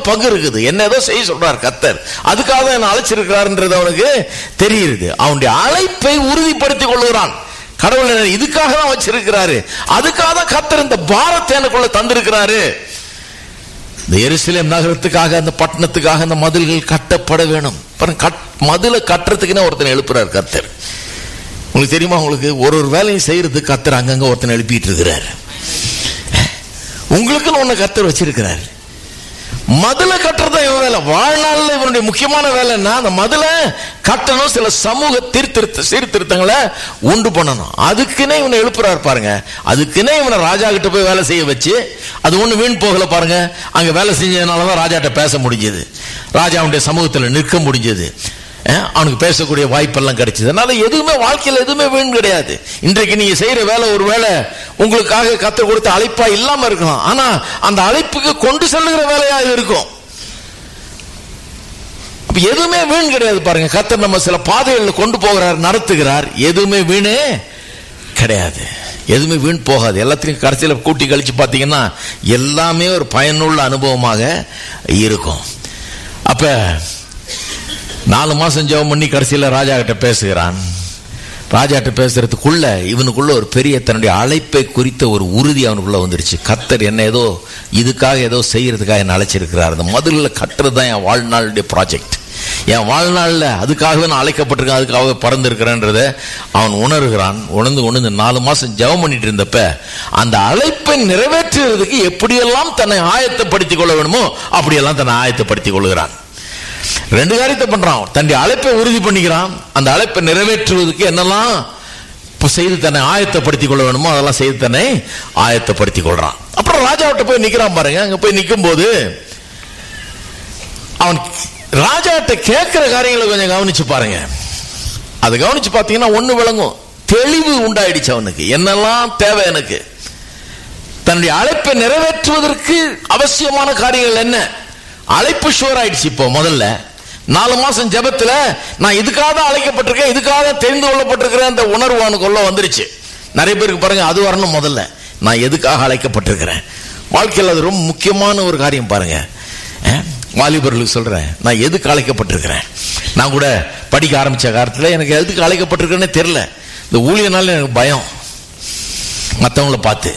பங்கு இருக்குது என்ன ஏதோ செய்ய சொல்றார் கத்தர் அதுக்காக தான் என்ன அழைச்சிருக்கிறாருன்றது அவனுக்கு தெரியுது அவனுடைய அழைப்பை உறுதிப்படுத்திக் கொள்கிறான் கடவுள் என்னை இதுக்காக தான் வச்சிருக்கிறாரு அதுக்காக தான் கத்தர் இந்த பாரத்தை எனக்குள்ள தந்திருக்கிறாரு இந்த எருசலேம் நகரத்துக்காக அந்த பட்டணத்துக்காக அந்த மதில்கள் கட்டப்பட வேணும் பாருங்க கட் மதிலை கட்டுறதுக்குன்னு ஒருத்தனை எழுப்புறார் கத்தர் உங்களுக்கு தெரியுமா உங்களுக்கு ஒரு ஒரு வேலையும் செய்யறதுக்கு கத்தர் அங்கங்க ஒருத்தனை எழுப்பிட்டு இருக்கிறார் உங்களுக்குன்னு ஒண்ணு கத்தர் வச்சிருக்கிறார் மதுளை கட்டுறது இவன் வேலை வாழ்நாள்ல இவனுடைய முக்கியமான வேலை என்ன அந்த மதுளை கட்டணும் சில சமூக தீர்த்திருத்த சீர்திருத்தங்களை உண்டு பண்ணணும் அதுக்குன்னே இவனை எழுப்புறாரு பாருங்க அதுக்குன்னே இவனை ராஜா கிட்ட போய் வேலை செய்ய வச்சு அது ஒண்ணு வீண் போகல பாருங்க அங்க வேலை செஞ்சதுனாலதான் ராஜாட்ட பேச முடிஞ்சது ராஜாவுடைய சமூகத்துல நிற்க முடிஞ்சது அஹ், அவனுக்கு பேசக்கூடிய வாய்ப்பெல்லாம் கிடைச்சது அதனால எதுவுமே வாழ்க்கையில எதுவுமே வீண் கிடையாது இன்றைக்கு நீங்க செய்யற வேலை ஒரு வேலை உங்களுக்காக கத்தர் கொடுத்த அழைப்பா இல்லாம இருக்கலாம் ஆனா அந்த அழைப்புக்கு கொண்டு செல்லுகிற வேலையா இருக்கும் அப்ப எதுவுமே வீண் கிடையாது பாருங்க கத்தர் நம்ம சில பாதைகளில் கொண்டு போகிறார் நடத்துகிறார் எதுவுமே வீணே கிடையாது எதுவுமே வீண் போகாது எல்லாத்தையும் கடைசியில் கூட்டி கழிச்சு பார்த்தீங்கன்னா எல்லாமே ஒரு பயனுள்ள அனுபவமாக இருக்கும் அப்ப நாலு மாசம் ஜெபம் பண்ணி கடைசியில் ராஜா கிட்ட பேசுகிறான் ராஜாட்ட பேசுறதுக்குள்ள இவனுக்குள்ள ஒரு பெரிய தன்னுடைய அழைப்பை குறித்த ஒரு உறுதி அவனுக்குள்ள வந்துருச்சு கத்தர் என்ன ஏதோ இதுக்காக ஏதோ செய்யறதுக்காக என்ன அழைச்சிருக்கிறார் அந்த முதல்ல கட்டுறது தான் என் வாழ்நாளுடைய ப்ராஜெக்ட் என் வாழ்நாளில் அதுக்காகவே நான் அழைக்கப்பட்டிருக்கேன் அதுக்காகவே பறந்துருக்கிறேன்றத அவன் உணர்கிறான் உணர்ந்து உணர்ந்து நாலு மாசம் ஜெபம் பண்ணிட்டு இருந்தப்ப அந்த அழைப்பை நிறைவேற்றுறதுக்கு எப்படியெல்லாம் தன்னை ஆயத்தப்படுத்திக் கொள்ள வேணுமோ அப்படியெல்லாம் தன்னை ஆயத்தப்படுத்திக் கொள்கிறான் ரெண்டு காரியத்தை பண்றான் தன்னுடைய அழைப்பை உறுதி பண்ணிக்கிறான் அந்த அழைப்பை நிறைவேற்றுவதற்கு என்னெல்லாம் இப்ப செய்து தன்னை ஆயத்தப்படுத்திக் கொள்ள வேணுமோ அதெல்லாம் செய்து தன்னை ஆயத்தப்படுத்திக் கொள்றான் அப்புறம் ராஜாவிட்ட போய் நிக்கிறான் பாருங்க அங்க போய் நிக்கும் போது அவன் ராஜாட்ட கேட்கிற காரியங்களை கொஞ்சம் கவனிச்சு பாருங்க அதை கவனிச்சு பார்த்தீங்கன்னா ஒண்ணு விளங்கும் தெளிவு உண்டாயிடுச்சு அவனுக்கு என்னெல்லாம் தேவை எனக்கு தன்னுடைய அழைப்பை நிறைவேற்றுவதற்கு அவசியமான காரியங்கள் என்ன அழைப்பு ஷோர் ஆயிடுச்சு இப்போ முதல்ல நாலு மாசம் ஜெபத்துல நான் இதுக்காக தான் அழைக்கப்பட்டிருக்கேன் இதுக்காக தான் தெரிந்து கொள்ளப்பட்டிருக்கிறேன் அந்த உணர்வு அவனுக்குள்ள வந்துருச்சு நிறைய பேருக்கு பாருங்க அது வரணும் முதல்ல நான் எதுக்காக அழைக்கப்பட்டிருக்கிறேன் வாழ்க்கையில் அது ரொம்ப முக்கியமான ஒரு காரியம் பாருங்க அஹ், வாலிபர்களுக்கு சொல்றேன் நான் எதுக்கு அழைக்கப்பட்டிருக்கிறேன் நான் கூட படிக்க ஆரம்பிச்ச காலத்துல எனக்கு எதுக்கு அழைக்கப்பட்டிருக்கேன்னே தெரியல இந்த ஊழியனால எனக்கு பயம் மற்றவங்கள பார்த்து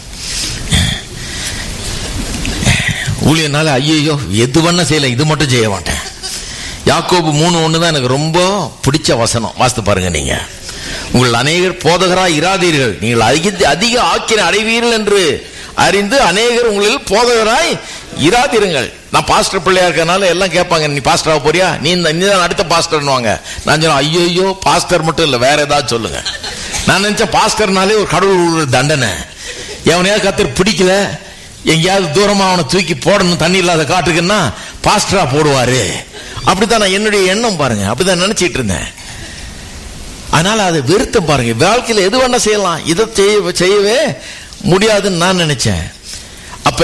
ஊழியனால ஐயோ எது வேணா செய்யல இது மட்டும் செய்ய மாட்டேன் யாக்கோபு மூணு ஒன்று தான் எனக்கு ரொம்ப பிடிச்ச வசனம் வாசித்து பாருங்க நீங்க உங்கள் அநேகர் போதகராய் இராதீர்கள் நீங்கள் அதிக அதிக ஆக்கின அடைவீர்கள் என்று அறிந்து அநேகர் உங்களில் போதகராய் இராதீருங்கள் நான் பாஸ்டர் பிள்ளையா இருக்கனால எல்லாம் கேட்பாங்க நீ பாஸ்டரா போறியா நீ இந்த நீ தான் அடுத்த பாஸ்டர்னுவாங்க நான் சொன்னேன் ஐயோ ஐயோ பாஸ்டர் மட்டும் இல்லை வேற ஏதாவது சொல்லுங்க நான் நினைச்சேன் பாஸ்டர்னாலே ஒரு கடவுள் ஒரு தண்டனை எவனையாவது கத்தர் பிடிக்கல எங்கேயாவது தூரமா அவனை தூக்கி போடணும் தண்ணி இல்லாத காட்டுக்குன்னா பாஸ்டரா போடுவாரு அப்படித்தான் நான் என்னுடைய எண்ணம் பாருங்க அப்படிதான் நினைச்சிட்டு இருந்தேன் அதனால அதை வெறுத்தம் பாருங்க வாழ்க்கையில எது வேணா செய்யலாம் இதை செய்ய செய்யவே முடியாதுன்னு நான் நினைச்சேன் அப்ப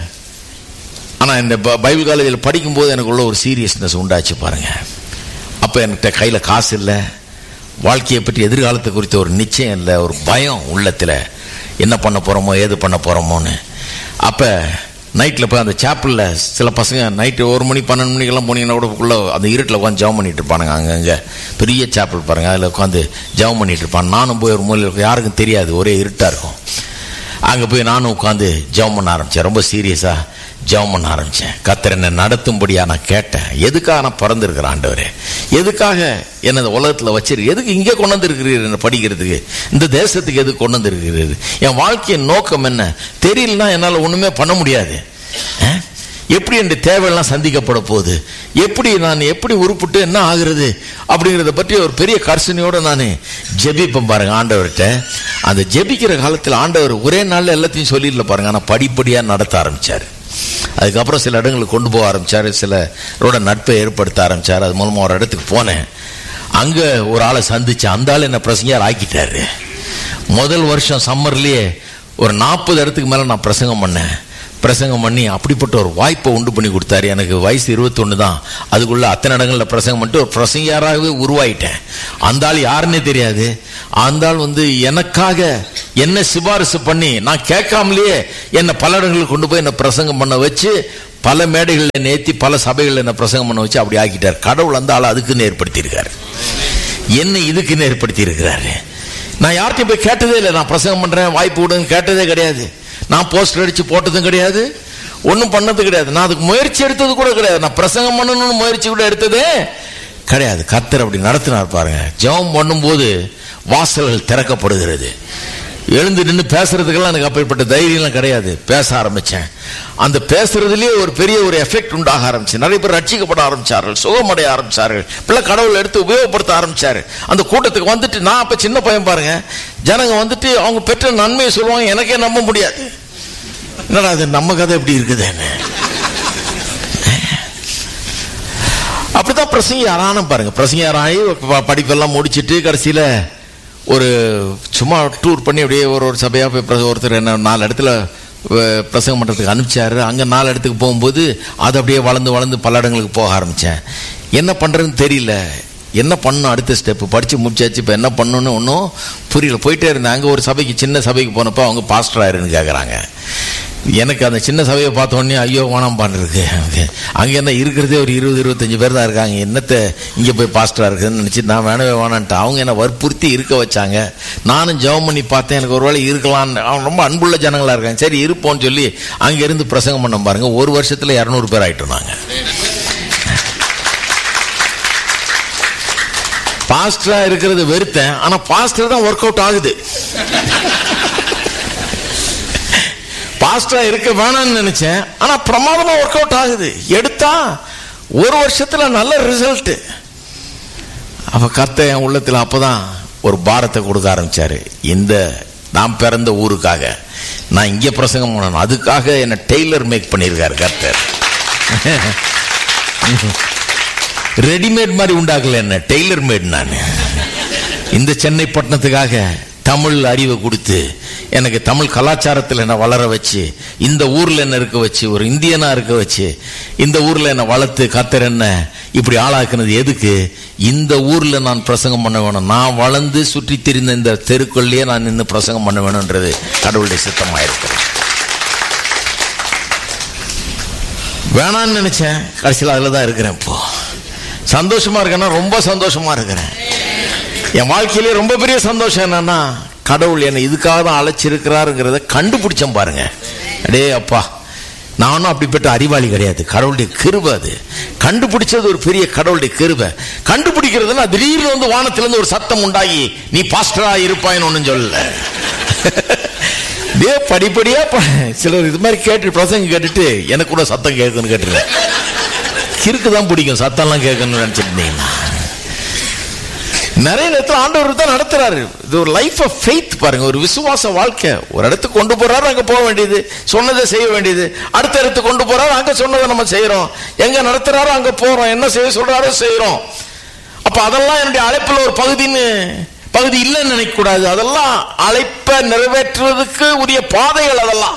ஆனா இந்த ப- பைபிள் காலேஜில் படிக்கும்போது எனக்குள்ள ஒரு சீரியஸ்னஸ் உண்டாச்சு பாருங்க அப்ப என்கிட்ட கையில காசு இல்லை வாழ்க்கையை பற்றி எதிர்காலத்தை குறித்த ஒரு நிச்சயம் இல்லை ஒரு பயம் உள்ளத்துல என்ன பண்ண போறோமோ ஏது பண்ண போறோமோன்னு அப்ப நைட்டில் போய் அந்த சேப்பலில் சில பசங்க நைட்டு ஒரு மணி பன்னெண்டு மணிக்கெல்லாம் போனீங்கன்னா கூட உள்ள அந்த இருட்டில் உட்காந்து ஜெபம் பண்ணிட்டு இருப்பானுங்க அங்கங்கே பெரிய சேப்பல் பாருங்க அதில் உட்காந்து ஜெபம் பண்ணிட்டு இருப்பான் நானும் போய் ஒரு மூலையில் இருக்கும் யாருக்கும் தெரியாது ஒரே இருட்டாக இருக்கும் அங்கே போய் நானும் உட்காந்து ஜெபம் பண்ண ஆரம்பித்தேன் ரொம்ப சீரியஸாக ஜெபம் பண்ண ஆரம்பித்தேன் கத்தர் என்னை நடத்தும்படியா நான் கேட்டேன் எதுக்காக நான் பிறந்திருக்கிறேன் ஆண்டவரே எதுக்காக என்ன இந்த உலகத்தில் வச்சிரு எதுக்கு இங்கே கொண்டு வந்திருக்கிறீர் என்ன படிக்கிறதுக்கு இந்த தேசத்துக்கு எதுக்கு கொண்டு வந்திருக்கிறீர் என் வாழ்க்கையின் நோக்கம் என்ன தெரியலனா என்னால் ஒன்றுமே பண்ண முடியாது அஹ்? எப்படி என் தேவையெல்லாம் சந்திக்கப்பட போகுது எப்படி நான் எப்படி உருப்பிட்டு என்ன ஆகுறது அப்படிங்கிறத பற்றி ஒரு பெரிய கர்சனையோட நான் ஜெபிப்பேன் பாருங்க ஆண்டவர்கிட்ட அந்த ஜெபிக்கிற காலத்தில் ஆண்டவர் ஒரே நாள்ல எல்லாத்தையும் சொல்லிடல பாருங்க ஆனால் படிப்படியாக நடத்த ஆரம்பிச்சார் அதுக்கப்புறம் சில இடங்களுக்கு கொண்டு போக ஆரம்பிச்சார் சிலரோட நட்பை ஏற்படுத்த ஆரம்பிச்சார் அது மூலமா ஒரு இடத்துக்கு போனேன் அங்க ஒரு ஆளை சந்திச்சேன் அந்த ஆள் என்ன பிரசங்கியார் ஆக்கிட்டாரு முதல் வருஷம் சம்மர்லயே ஒரு நாற்பது இடத்துக்கு மேல நான் பிரசங்கம் பண்ணேன் பிரசங்கம் பண்ணி அப்படிப்பட்ட ஒரு வாய்ப்பை உண்டு பண்ணி கொடுத்தாரு எனக்கு வயசு இருபத்தொன்னு தான் அதுக்குள்ள அத்தனை இடங்கள்ல பிரசங்கம் பண்ணிட்டு ஒரு பிரசங்கியாராகவே உருவாயிட்டேன் அந்த ஆள் யாருன்னே தெரியாது அந்த ஆள் வந்து எனக்காக என்ன சிபாரிசு பண்ணி நான் கேட்காமலேயே என்னை பல இடங்களுக்கு கொண்டு போய் என்ன பிரசங்கம் பண்ண வச்சு பல மேடைகளில் நேத்தி பல சபைகளில் என்ன பிரசங்கம் பண்ண வச்சு அப்படி ஆக்கிட்டார் கடவுள் அந்த ஆளை அதுக்குன்னு ஏற்படுத்தியிருக்காரு என்ன இதுக்குன்னு ஏற்படுத்தி இருக்கிறாரு நான் யார்கிட்டயும் போய் கேட்டதே இல்லை நான் பிரசங்கம் பண்றேன் வாய்ப்பு விடுங்க கேட்டதே கிடையாது நான் போஸ்டர் அடிச்சு போட்டதும் கிடையாது ஒன்றும் பண்ணது கிடையாது நான் அதுக்கு முயற்சி எடுத்தது கூட கிடையாது நான் பிரசங்கம் பண்ணணும்னு முயற்சி கூட எடுத்ததே கிடையாது கத்தர் அப்படி நடத்தினார் பாருங்க ஜெபம் பண்ணும்போது வாசல்கள் திறக்கப்படுகிறது எழுந்து நின்று பேசுறதுக்கெல்லாம் எனக்கு அப்படிப்பட்ட தைரியம்லாம் கிடையாது பேச ஆரம்பிச்சேன் அந்த பேசுறதுலயே ஒரு பெரிய ஒரு எஃபெக்ட் உண்டாக ஆரம்பிச்சு நிறைய பேர் ரட்சிக்கப்பட ஆரம்பிச்சார்கள் சுகமடைய ஆரம்பிச்சார்கள் பிள்ளை கடவுள் எடுத்து உபயோகப்படுத்த ஆரம்பிச்சாரு அந்த கூட்டத்துக்கு வந்துட்டு நான் அப்ப சின்ன பையன் பாருங்க ஜனங்க வந்துட்டு அவங்க பெற்ற நன்மையை சொல்லுவாங்க எனக்கே நம்ப முடியாது என்னடா அது நம்ம கதை எப்படி இருக்குதுன்னு அப்படிதான் பிரசங்க யாரான பாருங்க பிரசங்க யாராயி ப- படிப்பெல்லாம் முடிச்சிட்டு கடைசியில ஒரு சும்மா டூர் பண்ணி அப்படியே ஒரு ஒரு சபையா போய் பிரச- ஒருத்தர் என்ன நாலு இடத்துல அஹ், பிரசங்கம் பண்றதுக்கு அனுப்பிச்சாரு அங்க நாலு இடத்துக்கு போகும்போது அது அப்படியே வளர்ந்து வளர்ந்து பல இடங்களுக்கு போக ஆரம்பிச்சேன் என்ன பண்றதுன்னு தெரியல என்ன பண்ணணும் அடுத்த ஸ்டெப் படிச்சு முடிச்சாச்சு இப்போ என்ன பண்ணணும்னு ஒன்றும் புரியல போயிட்டே இருந்தேன் அங்கே ஒரு சபைக்கு சின்ன சபைக்கு போனப்போ அவங்க பாஸ்டர் ஆயிருன்னு கேட்குறாங்க எனக்கு அந்த சின்ன சபையை பார்த்த உடனே ஐயோ வேணாம் இருக்கு அங்கே என்ன இருக்கிறதே ஒரு இருபது இருபத்தஞ்சு பேர் தான் இருக்காங்க என்னத்தை இங்கே போய் பாஸ்டராக இருக்குதுன்னு நினச்சி நான் வேணவே வேணான்ட்டு அவங்க என்ன வற்புறுத்தி இருக்க வச்சாங்க நானும் ஜெபம் பண்ணி பார்த்தேன் எனக்கு ஒருவேளை இருக்கலாம்னு அவங்க ரொம்ப அன்புள்ள ஜனங்களா இருக்காங்க சரி இருப்போம்னு சொல்லி அங்கே இருந்து பிரசங்கம் பண்ண பாருங்க ஒரு வருஷத்தில் இரநூறு பேர் ஆயிட்டோம் நாங்கள் பாஸ்டரா இருக்கிறது வெறுத்தேன் ஆனா பாஸ்டர் தான் ஒர்க் அவுட் ஆகுது பாஸ்டரா இருக்க வேணாம்னு நினைச்சேன் ஆனா பிரமாதமா ஒர்க் அவுட் ஆகுது எடுத்தா ஒரு வருஷத்துல நல்ல ரிசல்ட் அப்ப கத்த என் உள்ளத்துல அப்பதான் ஒரு பாரத்தை கொடுக்க ஆரம்பிச்சாரு இந்த நான் பிறந்த ஊருக்காக நான் இங்க பிரசங்கம் பண்ணணும் அதுக்காக என்ன டெய்லர் மேக் பண்ணியிருக்காரு கர்த்தர் ரெடிமேட் மாதிரி உண்டாக்கல என்ன டெய்லர் மேட் நான் இந்த சென்னை பட்டணத்துக்காக தமிழ் அறிவை கொடுத்து எனக்கு தமிழ் கலாச்சாரத்தில் என்ன வளர வச்சு இந்த ஊர்ல என்ன இருக்க வச்சு ஒரு இந்தியனா இருக்க வச்சு இந்த ஊர்ல என்ன வளர்த்து கத்தர் என்ன இப்படி ஆளாக்குனது எதுக்கு இந்த ஊர்ல நான் பிரசங்கம் பண்ண வேணும் நான் வளர்ந்து சுற்றி திரிந்த இந்த தெருக்குள்ளேயே நான் நின்று பிரசங்கம் பண்ண வேணும்ன்றது கடவுளுடைய சித்தமாயிருக்கிறது வேணான்னு நினைச்சேன் கடைசியில் அதில் தான் இருக்கிறேன் இப்போ சந்தோஷமா இருக்கேன்னா ரொம்ப சந்தோஷமா இருக்கிறேன் என் வாழ்க்கையிலே ரொம்ப பெரிய சந்தோஷம் என்னன்னா கடவுள் என்னை இதுக்காக தான் அழைச்சிருக்கிறாருங்கிறத கண்டுபிடிச்சேன் பாருங்க அடே அப்பா நானும் அப்படிப்பட்ட அறிவாளி கிடையாது கடவுளுடைய கிருபை அது கண்டுபிடிச்சது ஒரு பெரிய கடவுளுடைய கிருபை கண்டுபிடிக்கிறதுனா திடீர்னு வந்து வானத்திலிருந்து ஒரு சத்தம் உண்டாகி நீ பாஸ்டரா இருப்பாயின்னு ஒன்றும் சொல்லல டே படிப்படியா ப- சிலர் இது மாதிரி கேட்டு பிரசங்க கேட்டுட்டு எனக்கு கூட சத்தம் கேட்குன்னு கேட்டுருவேன் கிறுக்கு தான் பிடிக்கும் சத்தம்லாம் கேட்கணும்னு நினைச்சிருந்தீங்கன்னா நிறைய நேரத்தில் ஆண்டவர் தான் நடத்துறாரு இது ஒரு லைஃப் ஆஃப் ஃபெய்த் பாருங்க ஒரு விசுவாச வாழ்க்கை ஒரு இடத்துக்கு கொண்டு போறாரு அங்க போக வேண்டியது சொன்னதை செய்ய வேண்டியது அடுத்த இடத்துக்கு கொண்டு போறாரு அங்க சொன்னதை நம்ம செய்யறோம் எங்க நடத்துறாரோ அங்க போறோம் என்ன செய்ய சொல்றாரோ செய்யறோம் அப்ப அதெல்லாம் என்னுடைய அழைப்புல ஒரு பகுதின்னு பகுதி இல்லைன்னு நினைக்க கூடாது அதெல்லாம் அழைப்பை நிறைவேற்றுவதற்கு உரிய பாதைகள் அதெல்லாம்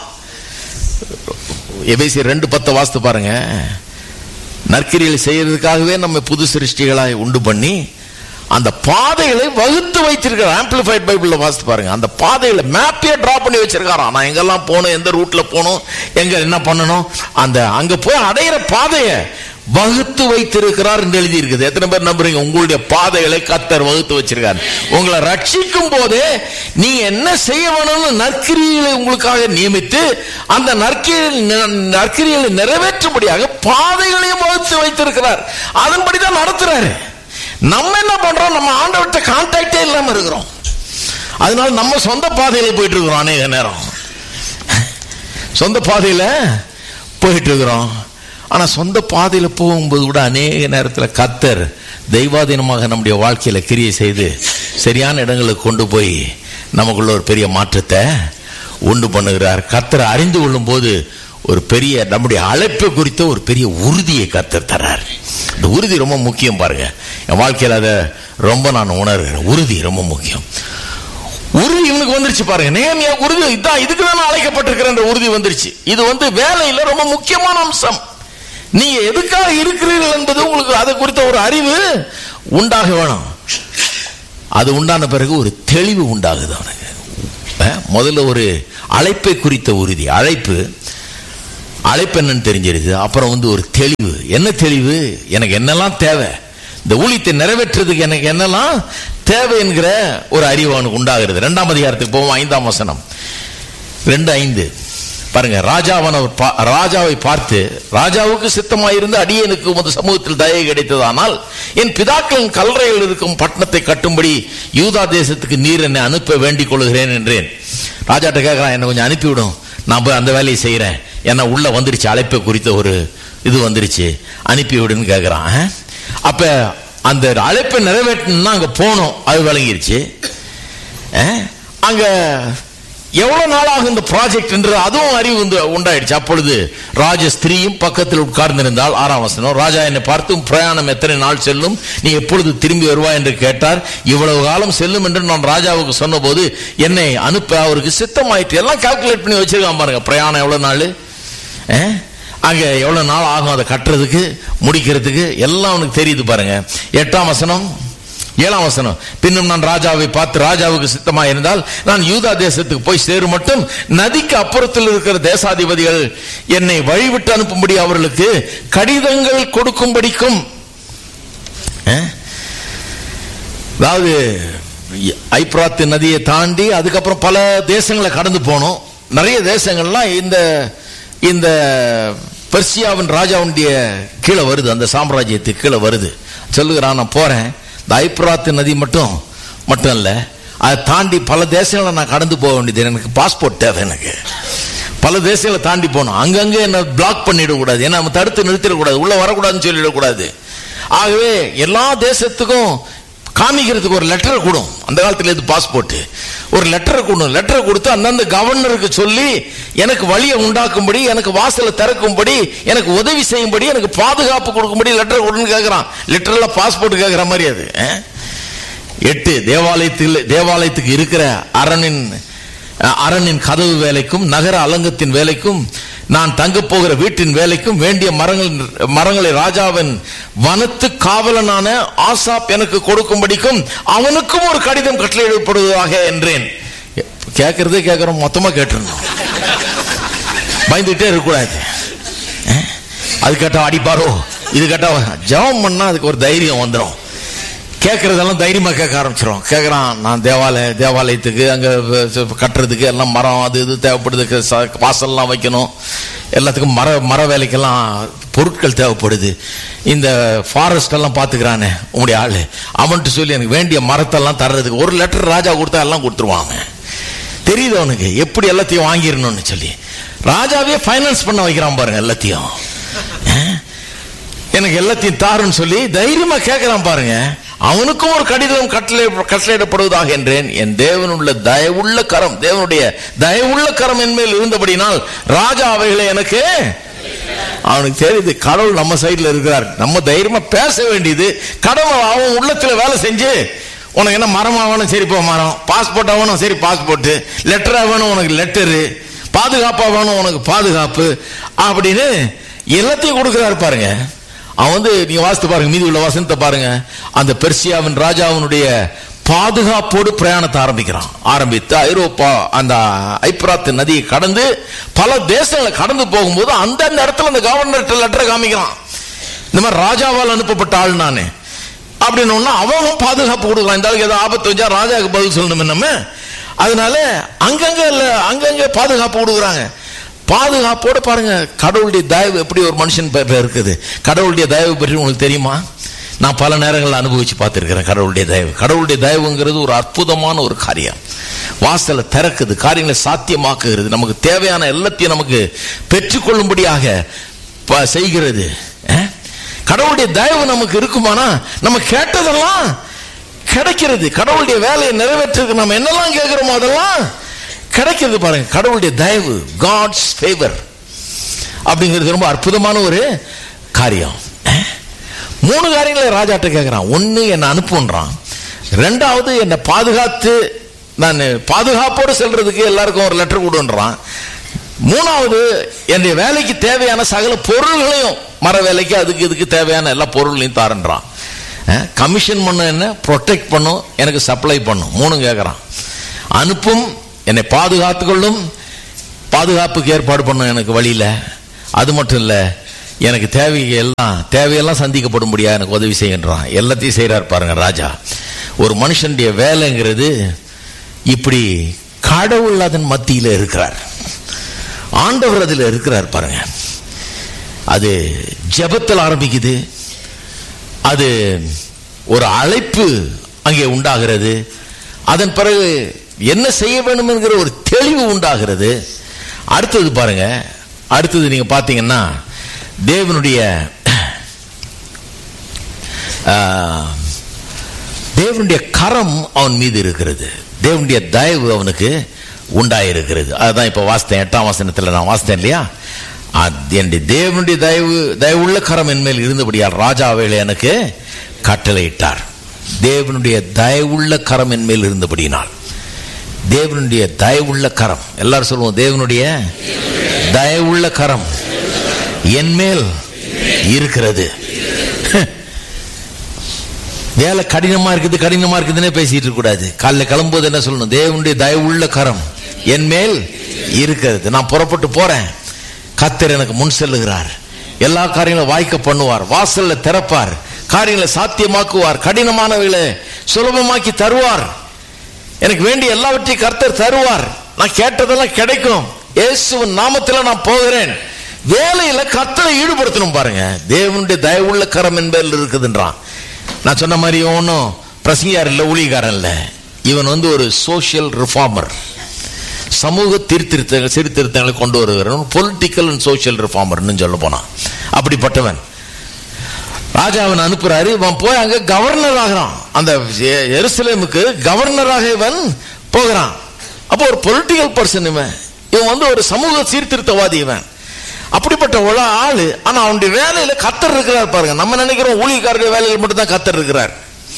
எபேசி ரெண்டு பத்து வாஸ்து பாருங்க நற்கிரியில் செய்யறதுக்காகவே நம்ம புது சிருஷ்டிகளாய் உண்டு பண்ணி அந்த பாதைகளை வகுத்து வைத்திருக்கார் ஆம்பிளிஃபைட் பைபிள்ல வாசித்து பாருங்க அந்த பாதைகளை மேப்பே டிரா பண்ணி வச்சிருக்காராம் நான் எங்கெல்லாம் போகணும் எந்த ரூட்ல போகணும் எங்க என்ன பண்ணணும் அந்த அங்க போய் அடையிற பாதையை வகுத்து வைத்திருக்கிறார் என்று எழுதி இருக்குது எத்தனை பேர் நம்புறீங்க உங்களுடைய பாதைகளை கத்தர் வகுத்து வச்சிருக்கார் உங்களை ரட்சிக்கும் போதே நீங்க என்ன செய்ய வேணும்னு நற்கிரிகளை உங்களுக்காக நியமித்து அந்த நற்கிரியை நற்கிரிகளை நிறைவேற்றும்படியாக பாதைகளையும் வகுத்து வைத்திருக்கிறார் அதன்படிதான் நடத்துறாரு நம்ம என்ன பண்றோம் நம்ம ஆண்டவர்கிட்ட கான்டாக்டே இல்லாம இருக்கிறோம் அதனால நம்ம சொந்த பாதையில போயிட்டு இருக்கிறோம் அநேக நேரம் சொந்த பாதையில போயிட்டு இருக்கிறோம் ஆனா சொந்த பாதையில போகும்போது கூட அநேக நேரத்துல கத்தர் தெய்வாதீனமாக நம்முடைய வாழ்க்கையில கிரியை செய்து சரியான இடங்களுக்கு கொண்டு போய் நமக்குள்ள ஒரு பெரிய மாற்றத்தை உண்டு பண்ணுகிறார் கத்தரை அறிந்து கொள்ளும் போது ஒரு பெரிய நம்முடைய அழைப்பு குறித்த ஒரு பெரிய உறுதியை கத்தர் தர்றார் இந்த உறுதி ரொம்ப முக்கியம் பாருங்க என் வாழ்க்கையில் அதை ரொம்ப நான் உணர்கிறேன் உறுதி ரொம்ப முக்கியம் உறுதி இவனுக்கு வந்துருச்சு பாருங்க நேர்மையா உறுதி இதான் இதுக்கு தான் நான் அழைக்கப்பட்டிருக்கிறேன்ற உறுதி வந்துருச்சு இது வந்து வேலையில ரொம்ப முக்கியமான அம்சம் நீங்க எதுக்காக இருக்கிறீர்கள் என்பது உங்களுக்கு அது குறித்த ஒரு அறிவு உண்டாக வேணும் அது உண்டான பிறகு ஒரு தெளிவு உண்டாகுது அவனுக்கு அஹ், முதல்ல ஒரு அழைப்பை குறித்த உறுதி அழைப்பு அழைப்பு என்னன்னு தெரிஞ்சிருது அப்புறம் வந்து ஒரு தெளிவு என்ன தெளிவு எனக்கு என்னெல்லாம் தேவை இந்த ஊழியத்தை நிறைவேற்றுறதுக்கு எனக்கு என்னெல்லாம் தேவை என்கிற ஒரு அறிவு அவனுக்கு உண்டாகிறது இரண்டாம் அதிகாரத்துக்கு போவோம் ஐந்தாம் வசனம் ரெண்டு ஐந்து பாருங்க ராஜாவன் அவர் பா- ராஜாவை பார்த்து ராஜாவுக்கு சித்தமாயிருந்து அடியனுக்கு உமது சமூகத்தில் தயை கிடைத்ததானால் என் பிதாக்களின் கல்லறையில் இருக்கும் பட்டணத்தை கட்டும்படி யூதா தேசத்துக்கு நீர் என்னை அனுப்ப வேண்டிக் கொள்கிறேன் என்றேன் ராஜாட்ட கேட்கறான் என்னை கொஞ்சம் அனுப்பிவிடும் நான் போய் அந்த வேலையை செய்கிறேன் ஏன்னா உள்ள வந்துருச்சு அழைப்பை குறித்த ஒரு இது வந்துருச்சு அனுப்பி விடுன்னு கேட்குறான் அப்ப அந்த அழைப்பை நிறைவேற்றணும்னா அங்க போனோம் அது விளங்கிருச்சு அஹ், அங்க எவ்வளவு நாளாக இந்த ப்ராஜெக்ட் என்று அதுவும் அறிவு வந்து உண்டாயிடுச்சு அப்பொழுது ராஜ ஸ்திரீயும் பக்கத்தில் உட்கார்ந்திருந்தால் ஆறாம் வசனம் ராஜா என்னை பார்த்தும் பிரயாணம் எத்தனை நாள் செல்லும் நீ எப்பொழுது திரும்பி வருவாய் என்று கேட்டார் இவ்வளவு காலம் செல்லும் என்று நான் ராஜாவுக்கு சொன்னபோது என்னை அனுப்ப அவருக்கு சித்தமாயிட்டு எல்லாம் கால்குலேட் பண்ணி வச்சிருக்கான் பாருங்க பிரயாணம் எவ்வளவு நாள் அஹ்? அங்க எவ்வளவு நாள் ஆகும் அதை கட்டுறதுக்கு முடிக்கிறதுக்கு எல்லாம் அவனுக்கு தெரியுது பாருங்க எட்டாம் வசனம் ஏழாம் வசனம் பின்னும் நான் ராஜாவை பார்த்து ராஜாவுக்கு சித்தமா இருந்தால் நான் யூதா தேசத்துக்கு போய் சேரும் மட்டும் நதிக்கு அப்புறத்தில் இருக்கிற தேசாதிபதிகள் என்னை வழிவிட்டு அனுப்பும்படி அவர்களுக்கு கடிதங்கள் கொடுக்கும்படிக்கும் அஹ்? அதாவது ஐப்ராத்து நதியை தாண்டி அதுக்கப்புறம் பல தேசங்களை கடந்து போனோம் நிறைய தேசங்கள்லாம் இந்த இந்த பெர்சியாவின் ராஜாவுடைய கீழே வருது அந்த சாம்ராஜ்யத்துக்கு கீழே வருது சொல்லுகிறான் நான் போறேன் இந்த ஐப்ராத்து நதி மட்டும் மட்டும் இல்ல அதை தாண்டி பல தேசங்களை நான் கடந்து போக வேண்டியது எனக்கு பாஸ்போர்ட் தேவை எனக்கு பல தேசங்களை தாண்டி போகணும் அங்கங்க என்ன பிளாக் பண்ணிடக்கூடாது ஏன்னா நம்ம தடுத்து நிறுத்திடக்கூடாது உள்ள வரக்கூடாதுன்னு சொல்லிடக்கூடாது ஆகவே எல்லா தேசத்துக்கும் காமிக்கிறதுக்கு ஒரு லெட்டர் கொடும் அந்த காலத்துல இது பாஸ்போர்ட் ஒரு லெட்டர் கொடும் லெட்டர் கொடுத்து அந்தந்த கவர்னருக்கு சொல்லி எனக்கு வழியை உண்டாக்கும்படி எனக்கு வாசலை திறக்கும்படி எனக்கு உதவி செய்யும்படி எனக்கு பாதுகாப்பு கொடுக்கும்படி லெட்டர் கொடுன்னு கேட்கறான் லெட்டர்ல பாஸ்போர்ட் கேட்கிற மாதிரி அது அஹ்? எட்டு தேவாலயத்தில் தேவாலயத்துக்கு இருக்கிற அரணின் அஹ், அரணின் கதவு வேலைக்கும் நகர அலங்கத்தின் வேலைக்கும் நான் தங்க போகிற வீட்டின் வேலைக்கும் வேண்டிய மரங்கள் மரங்களை ராஜாவின் வனத்து காவலனான ஆசாப் எனக்கு கொடுக்கும்படிக்கும் அவனுக்கும் ஒரு கடிதம் கட்டளையிடப்படுவதாக என்றேன் கேட்கறதே கேட்கறோம் மொத்தமா கேட்டுருந்தோம் பயந்துட்டே இருக்கக்கூடாது அஹ், அது கேட்டா அடிப்பாரோ இது கேட்டா ஜெபம் பண்ணா அதுக்கு ஒரு தைரியம் வந்துடும் கேட்கறதெல்லாம் தைரியமா கேட்க ஆரம்பிச்சிடும் கேட்கறான் நான் தேவாலய தேவாலயத்துக்கு அங்க வ- ச- கட்டுறதுக்கு எல்லாம் மரம் அது இது தேவைப்படுது ச- வாசல்லாம் வைக்கணும் எல்லாத்துக்கும் மர மர வேலைக்கெல்லாம் பொருட்கள் தேவைப்படுது இந்த ஃபாரஸ்ட் எல்லாம் பாத்துக்கிறானே உங்களுடைய ஆளு அவன்கிட்ட சொல்லி எனக்கு வேண்டிய மரத்தெல்லாம் தர்றதுக்கு ஒரு லெட்டர் ராஜா கொடுத்தா எல்லாம் கொடுத்துருவான் அவன் தெரியுது அவனுக்கு எப்படி எல்லாத்தையும் வாங்கிடணும்னு சொல்லி ராஜாவே ஃபைனான்ஸ் பண்ண வைக்கிறான் பாருங்க எல்லாத்தையும் அஹ்? எனக்கு எல்லாத்தையும் தாருன்னு சொல்லி தைரியமா கேட்கிறான் பாருங்க அவனுக்கும் ஒரு கடிதம் கட்டளை கட்டளையிடப்படுவதாக என்றேன் என் தேவனுள்ள தயவுள்ள கரம் தேவனுடைய தயவுள்ள கரம் என் மேல் இருந்தபடினால் ராஜா அவைகளை எனக்கு அவனுக்கு தெரியுது கடவுள் நம்ம சைடுல இருக்கிறார் நம்ம தைரியமா பேச வேண்டியது கடவுள் அவன் உள்ளத்துல வேலை செஞ்சு உனக்கு என்ன மரம் ஆகணும் சரி போ மரம் பாஸ்போர்ட் ஆகணும் சரி பாஸ்போர்ட் லெட்டர் ஆகணும் உனக்கு லெட்டரு பாதுகாப்பா வேணும் உனக்கு பாதுகாப்பு அப்படின்னு எல்லாத்தையும் கொடுக்கிறாரு பாருங்க அவன் வந்து நீங்க வாசித்து பாருங்க மீதி உள்ள வசனத்தை பாருங்க அந்த பெர்சியாவின் ராஜாவினுடைய பாதுகாப்போடு பிரயாணத்தை ஆரம்பிக்கிறான் ஆரம்பித்து ஐரோப்பா அந்த ஐப்ராத்து நதியை கடந்து பல தேசங்களை கடந்து போகும்போது அந்தந்த இடத்துல அந்த கவர்னர் லெட்டரை காமிக்கிறான் இந்த மாதிரி ராஜாவால் அனுப்பப்பட்ட ஆள் நானு அப்படின்னு ஒண்ணா அவன் பாதுகாப்பு கொடுக்கலாம் இந்த ஆளுக்கு ஏதோ ஆபத்து வச்சா ராஜாவுக்கு பதில் சொல்லணும் நம்ம அதனால அங்கங்க இல்ல அங்கங்க பாதுகாப்பு கொடுக்குறாங்க பாதுகாப்போட பாருங்க கடவுளுடைய தயவு எப்படி ஒரு மனுஷன் பேர்ல இருக்குது கடவுளுடைய தயவு பற்றி உங்களுக்கு தெரியுமா நான் பல நேரங்களில் அனுபவிச்சு பார்த்திருக்கிறேன் கடவுளுடைய தயவு கடவுளுடைய தயவுங்கிறது ஒரு அற்புதமான ஒரு காரியம் வாசலை திறக்குது காரியங்களை சாத்தியமாக்குகிறது நமக்கு தேவையான எல்லாத்தையும் நமக்கு பெற்றுக்கொள்ளும்படியாக ப- செய்கிறது அஹ்? கடவுளுடைய தயவு நமக்கு இருக்குமானா நம்ம கேட்டதெல்லாம் கிடைக்கிறது கடவுளுடைய வேலையை நிறைவேற்றுறதுக்கு நம்ம என்னெல்லாம் கேட்கிறோமோ அதெல்லாம் கிடைக்கிறது பாருங்க கடவுளுடைய தயவு காட்ஸ் ஃபேவர் அப்படிங்கிறது ரொம்ப அற்புதமான ஒரு காரியம் அஹ்? மூணு காரியங்களை ராஜாட்ட கேட்கிறான் ஒன்னு என்னை அனுப்புன்றான் ரெண்டாவது என்னை பாதுகாத்து நான் பாதுகாப்போடு செல்றதுக்கு எல்லாருக்கும் ஒரு லெட்டர் கொடுன்றான் மூணாவது என்னுடைய வேலைக்கு தேவையான சகல பொருள்களையும் மர வேலைக்கு அதுக்கு இதுக்கு தேவையான எல்லா பொருள்களையும் தாரன்றான் கமிஷன் பண்ணும் என்ன ப்ரொடெக்ட் பண்ணும் எனக்கு சப்ளை பண்ணும் மூணும் கேட்குறான் அனுப்பும் என்னை பாதுகாத்து கொள்ளும் பாதுகாப்புக்கு ஏற்பாடு பண்ணும் எனக்கு வழியில அது மட்டும் இல்ல எனக்கு தேவையெல்லாம் தேவையெல்லாம் சந்திக்கப்படும்படியா எனக்கு உதவி செய்கின்றான் எல்லாத்தையும் செய்யறாரு பாருங்க ராஜா ஒரு மனுஷனுடைய வேலைங்கிறது இப்படி கடவுள் அதன் மத்தியில இருக்கிறார் ஆண்டவர் அதில் இருக்கிறார் பாருங்க அது ஜெபத்தில் ஆரம்பிக்குது அது ஒரு அழைப்பு அங்கே உண்டாகிறது அதன் பிறகு என்ன செய்ய வேண்டும் என்கிற ஒரு தெளிவு உண்டாகிறது அடுத்தது பாருங்க அடுத்தது நீங்க பாத்தீங்கன்னா தேவனுடைய ஆஹ், தேவனுடைய கரம் அவன் மீது இருக்கிறது தேவனுடைய தயவு அவனுக்கு உண்டாயிருக்கிறது அதுதான் இப்ப வாசித்தேன் எட்டாம் வசனத்துல நான் வாசித்தேன் இல்லையா அது என்னுடைய தேவனுடைய தயவு தயவுள்ள கரம் என் மேல் இருந்தபடியால் ராஜா அவைகளை எனக்கு கட்டளையிட்டார் தேவனுடைய தயவுள்ள கரம் என் மேல் இருந்தபடியினால் தேவனுடைய தயவுள்ள கரம் எல்லாரும் சொல்லுவோம் தேவனுடைய தயவுள்ள கரம் என் மேல் இருக்கிறது வேலை கடினமா இருக்குது கடினமா இருக்குதுன்னே பேசிட்டு இருக்க கூடாது காலைல கிளம்பும்போது என்ன சொல்லணும் தேவனுடைய தயவுள்ள கரம் என் மேல் இருக்கிறது நான் புறப்பட்டு போறேன் கத்தர் எனக்கு முன் செல்லுகிறார் எல்லா காரியங்களும் வாய்க்க பண்ணுவார் வாசல்ல திறப்பார் காரியங்களை சாத்தியமாக்குவார் கடினமானவைகளை சுலபமாக்கி தருவார் எனக்கு வேண்டிய எல்லாவற்றையும் கர்த்தர் தருவார் நான் கேட்டதெல்லாம் கிடைக்கும் இயேசுவின் நாமத்துல நான் போகிறேன் வேலையில கர்த்தரை ஈடுபடுத்தணும் பாருங்க தேவனுடைய தயவுள்ள கரம் என்பதில் இருக்குதுன்றான் நான் சொன்ன மாதிரி ஒன்றும் பிரசங்கியார் இல்லை ஊழியக்காரன் இல்லை இவன் வந்து ஒரு சோஷியல் ரிஃபார்மர் சமூக தீர்த்திருத்தங்கள் சீர்திருத்தங்களை கொண்டு வருகிறவன் பொலிட்டிக்கல் அண்ட் சோஷியல் ரிஃபார்மர்னு சொல்ல போனான் அப்படிப்பட்டவன் ராஜா அவன் அனுப்புறாரு இவன் போய் அங்க கவர்னர் ஆகிறான் அந்த எ- எருசலேமுக்கு கவர்னராக இவன் போகிறான் அப்போ ஒரு பொலிட்டிக்கல் பர்சன் இவன் இவன் வந்து ஒரு சமூக சீர்திருத்தவாதி இவன் அப்படிப்பட்ட ஒரு ஆளு ஆனா அவனுடைய வேலையில கத்தர் இருக்கிறார் பாருங்க நம்ம நினைக்கிறோம் ஊழியக்காரருடைய வேலையில மட்டும் தான் கத்தர் இருக்கிறார்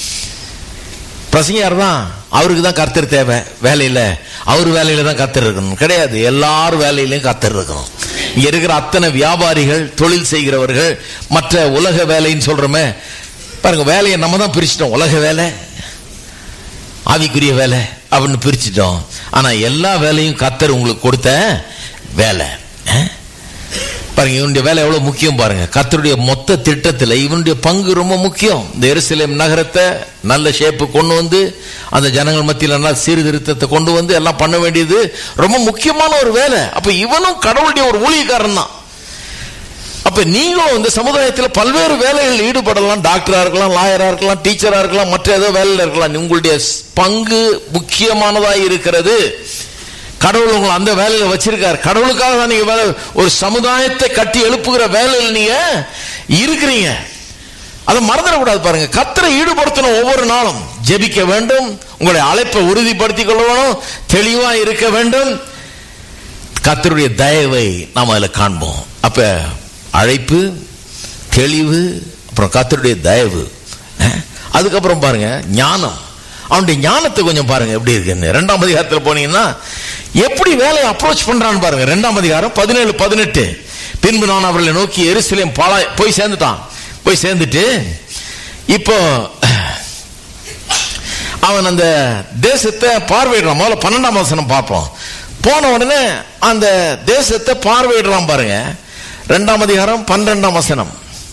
பிரசங்கியார் தான் அவருக்கு தான் கர்த்தர் தேவை வேலையில அவர் வேலையில தான் கர்த்தர் இருக்கணும் கிடையாது எல்லார் வேலையிலையும் கர்த்தர் இருக்கணும் இங்க இருக்கிற அத்தனை வியாபாரிகள் தொழில் செய்கிறவர்கள் மற்ற உலக வேலைன்னு சொல்றோமே பாருங்க வேலையை நம்ம தான் பிரிச்சிட்டோம் உலக வேலை ஆவிக்குரிய வேலை அப்படின்னு பிரிச்சிட்டோம் ஆனா எல்லா வேலையும் கர்த்தர் உங்களுக்கு கொடுத்த வேலை அஹ்? பாருங்க இவனுடைய வேலை எவ்வளவு முக்கியம் பாருங்க கர்த்தருடைய மொத்த திட்டத்துல இவனுடைய பங்கு ரொம்ப முக்கியம் இந்த எருசலேம் நகரத்தை நல்ல ஷேப்பு கொண்டு வந்து அந்த ஜனங்கள் மத்தியில் நல்லா சீர்திருத்தத்தை கொண்டு வந்து எல்லாம் பண்ண வேண்டியது ரொம்ப முக்கியமான ஒரு வேலை அப்ப இவனும் கடவுளுடைய ஒரு ஊழியக்காரன் தான் அப்ப நீங்களும் இந்த சமுதாயத்தில் பல்வேறு வேலைகளில் ஈடுபடலாம் டாக்டரா இருக்கலாம் லாயரா இருக்கலாம் டீச்சரா இருக்கலாம் மற்ற ஏதோ வேலையில இருக்கலாம் உங்களுடைய பங்கு முக்கியமானதா இருக்கிறது கடவுள் உங்களை அந்த வேலையில வச்சிருக்காரு கடவுளுக்காக தான் நீங்க வேலை ஒரு சமுதாயத்தை கட்டி எழுப்புகிற வேலையில் நீங்க இருக்கிறீங்க அதை மறந்துடக்கூடாது பாருங்க கத்தரை ஈடுபடுத்தணும் ஒவ்வொரு நாளும் ஜெபிக்க வேண்டும் உங்களுடைய அழைப்பை உறுதிப்படுத்திக் கொள்ள வேணும் தெளிவா இருக்க வேண்டும் கத்தருடைய தயவை நாம் அதில் காண்போம் அப்ப அழைப்பு தெளிவு அப்புறம் கத்தருடைய தயவு அஹ், அதுக்கப்புறம் பாருங்க ஞானம் அவனுடைய ஞானத்தை கொஞ்சம் பாருங்க எப்படி இருக்குன்னு ரெண்டாம் அதிகாரத்தில் போனீங்கன்னா எப்படி வேலையை அப்ரோச் பண்றான்னு பாருங்க ரெண்டாம் அதிகாரம் பதினேழு பதினெட்டு பின்பு நான் அவர்களை நோக்கி எருசலேம் பாலா போய் சேர்ந்துட்டான் போய் சேர்ந்துட்டு இப்போ அவன் அந்த தேசத்தை பார்வையிடுறான் முதல்ல பன்னெண்டாம் வசனம் பார்ப்போம் போன உடனே அந்த தேசத்தை பார்வையிடுறான் பாருங்க ரெண்டாம் அதிகாரம் பன்னிரெண்டாம் வசனம்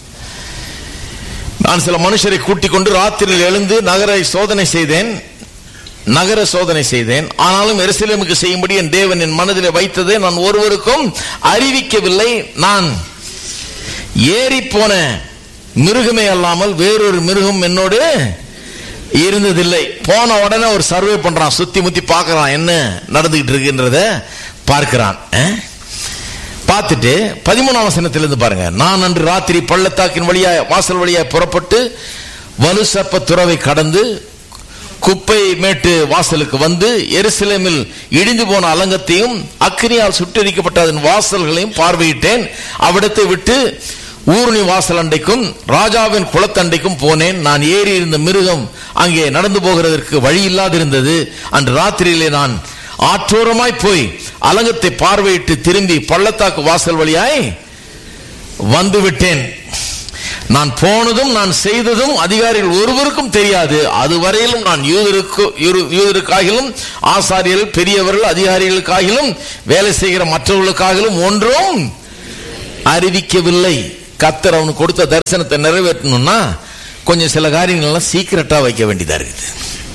நான் சில மனுஷரை கூட்டிக் கொண்டு ராத்திரியில் எழுந்து நகரை சோதனை செய்தேன் நகர சோதனை செய்தேன் ஆனாலும் எருசலேமுக்கு செய்யும்படி என் தேவன் என் மனதிலே வைத்ததை நான் ஒருவருக்கும் அறிவிக்கவில்லை நான் ஏறி போன மிருகமே அல்லாமல் வேறொரு மிருகம் என்னோடு இருந்ததில்லை போன உடனே ஒரு சர்வே பண்றான் சுத்தி முத்தி பார்க்கறான் என்ன நடந்துகிட்டு இருக்குன்றத பார்க்கிறான் அஹ்? பார்த்துட்டு பதிமூணாம் வசனத்திலிருந்து பாருங்க நான் அன்று ராத்திரி பள்ளத்தாக்கின் வழியா வாசல் வழியா புறப்பட்டு வலுசப்ப துறவை கடந்து குப்பை மேட்டு வாசலுக்கு வந்து எருசலேமில் இடிந்து போன அலங்கத்தையும் அக்கினியால் சுட்டெரிக்கப்பட்ட அதன் வாசல்களையும் பார்வையிட்டேன் அவ்விடத்தை விட்டு ஊருணி வாசல் அண்டைக்கும் ராஜாவின் குளத்தண்டைக்கும் போனேன் நான் ஏறி இருந்த மிருகம் அங்கே நடந்து போகிறதற்கு வழி இல்லாதிருந்தது அன்று ராத்திரியிலே நான் ஆற்றோரமாய் போய் அலங்கத்தை பார்வையிட்டு திரும்பி பள்ளத்தாக்கு வாசல் வழியாய் வந்து விட்டேன் நான் போனதும் நான் செய்ததும் அதிகாரிகள் ஒருவருக்கும் தெரியாது அதுவரையிலும் நான் யூதருக்கு யூரு- யூதருக்காகிலும் ஆசாரியர்கள் பெரியவர்கள் அதிகாரிகளுக்காகிலும் வேலை செய்கிற மற்றவர்களுக்காகிலும் ஒன்றும் அறிவிக்கவில்லை கத்தர் அவனுக்கு கொடுத்த தரிசனத்தை நிறைவேற்றணும்னா கொஞ்சம் சில காரியங்கள்லாம் சீக்கிரட்டா வைக்க வேண்டியதா இருக்குது